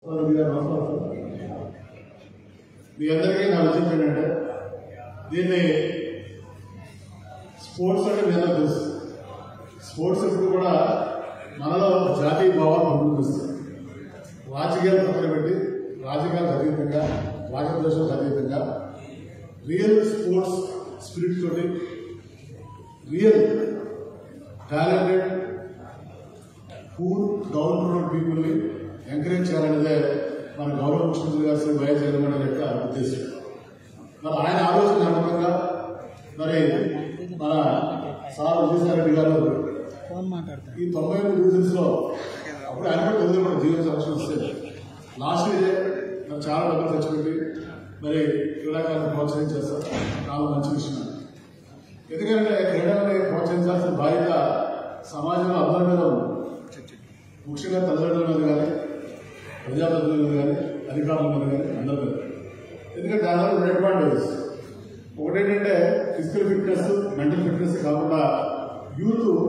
వాళ్ళు మీరు మాట్లాడతారు మీ అందరికీ నా విషయం ఏంటంటే దీన్ని స్పోర్ట్స్ అంటే మీ అందరూ తెలుసు స్పోర్ట్స్ ఇప్పుడు కూడా మనలో జాతీయ భావాలు పంపిస్తుంది రాజకీయాలు పక్కన పెట్టి రాజకీయాలకు అతీతంగా రాజద్వేషాలకు అతీతంగా రియల్ స్పోర్ట్స్ స్పిరిట్ తోటి real talented poor downtrodden encourage చేయాలనేదే మన గౌరవ ముఖ్యమంత్రి గారు శ్రీ వైఎస్ జగన్మోహన్ రెడ్డి యొక్క ఉద్దేశం మరి ఆయన ఆలోచన నమ్మకంగా మరి మన సార్ విజయసాయి రెడ్డి గారు ఫోన్ మాట్లాడతాను ఈ తొంభై ఎనిమిది డివిజన్స్ లో అప్పుడు ఆయన కూడా తెలియదు మన జీవన సంరక్షణ వస్తే లాస్ట్ ఇయర్ మరి చాలా డబ్బులు ఖర్చు పెట్టి మరి క్రీడాకారులను ప్రోత్సహించేస్తారు చాలా మంచి విషయం ఎందుకంటే క్రీడల్ని ప్రోత్సహించాల్సిన బాధ్యత సమాజంలో అందరి మీద ఉంది ముఖ్యంగా తల్లిదండ్రుల మీద కానీ ప్రజాప్రతినిధుల మీద కానీ అధికారుల మీద కానీ అందరి మీద ఎందుకంటే దానివల్ల రెండు అడ్వాంటేజెస్ ఒకటేంటంటే ఫిజికల్ ఫిట్నెస్ మెంటల్ ఫిట్నెస్ కాకుండా యూత్